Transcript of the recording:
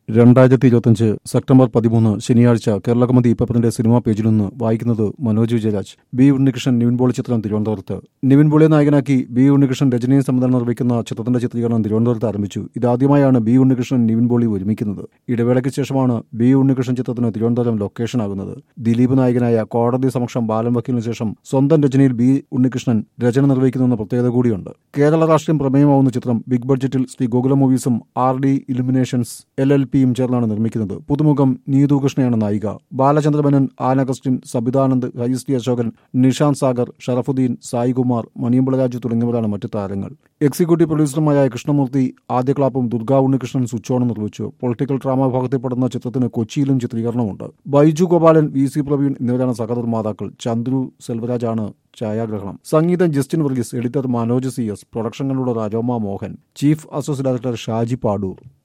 രണ്ടായിരത്തി ഇരുപത്തിയഞ്ച് സെപ്റ്റംബർ പതിമൂന്ന് ശനിയാഴ്ച കേരളകമതി പേപ്പറിന്റെ സിനിമാ പേജിൽ നിന്ന് വായിക്കുന്നത് മനോജ് വിജയരാജ് ബി ഉണ്ണികൃഷ്ണൻ നിവിൻ പോളി ചിത്രം തിരുവനന്തപുരത്ത് നിവിൻ പോളിയെ നായകനാക്കി ബി ഉണ്ണികൃഷ്ണൻ രജനിയും സംവിധാനം നിർവഹിക്കുന്ന ചിത്രത്തിന്റെ ചിത്രീകരണം തിരുവനന്തപുരത്ത് ആരംഭിച്ചു ഇതാദ്യമായാണ് ബി ഉണ്ണികൃഷ്ണൻ നിവിൻ പോളി ഒരുമിക്കുന്നത് ഇടവേളയ്ക്ക് ശേഷമാണ് ബി ഉണ്ണികൃഷ്ണൻ ചിത്രത്തിന് തിരുവനന്തപുരം ലൊക്കേഷൻ ആകുന്നത് ദിലീപ് നായകനായ കോടതി സമക്ഷം ബാലൻ വക്കീലിന് ശേഷം സ്വന്തം രചനയിൽ ബി ഉണ്ണികൃഷ്ണൻ രചന നിർവഹിക്കുന്നെന്ന പ്രത്യേകത കൂടിയുണ്ട് കേരള രാഷ്ട്രീയം പ്രമേയമാവുന്ന ചിത്രം ബിഗ് ബഡ്ജറ്റിൽ ശ്രീ ഗോകുല മൂവീസും R D illuminations L L പിയും ചേർന്നാണ് നിർമ്മിക്കുന്നത് പുതുമുഖം നീതു കൃഷ്ണയാണ് നായിക ബാലചന്ദ്രമേനൻ ആൻ അഗസ്റ്റിൻ സബിതാനന്ദ് ഹരീസ് ടി അശോകൻ നിഷാന്ത് സാഗർ ഷറഫുദ്ദീൻ സായികുമാർ മണിയമ്പളരാജു തുടങ്ങിയവരാണ് മറ്റു താരങ്ങൾ എക്സിക്യൂട്ടീവ് പ്രൊഡ്യൂസറുമായ കൃഷ്ണമൂർത്തി ആദ്യ ക്ലാപ്പും ദുർഗാ ഉണ്ണികൃഷ്ണൻ സ്വിച്ച് ഓൺ നിർവഹിച്ചു പൊളിറ്റിക്കൽ ഡ്രാമ വിഭാഗത്തിൽപ്പെടുന്ന ചിത്രത്തിന് കൊച്ചിയിലും ചിത്രീകരണമുണ്ട് ബൈജു ഗോപാലൻ വി സി പ്രവീൺ എന്നിവരാണ് സഹനിർമ്മാതാക്കൾ ചന്ദ്രു സെൽവരാജാണ് ഛായാഗ്രഹണം സംഗീതം Justin Varghese editor Manoj C S പ്രൊഡക്ഷനിലൂടെ Rajoma Mohan chief associate director Shaji Padur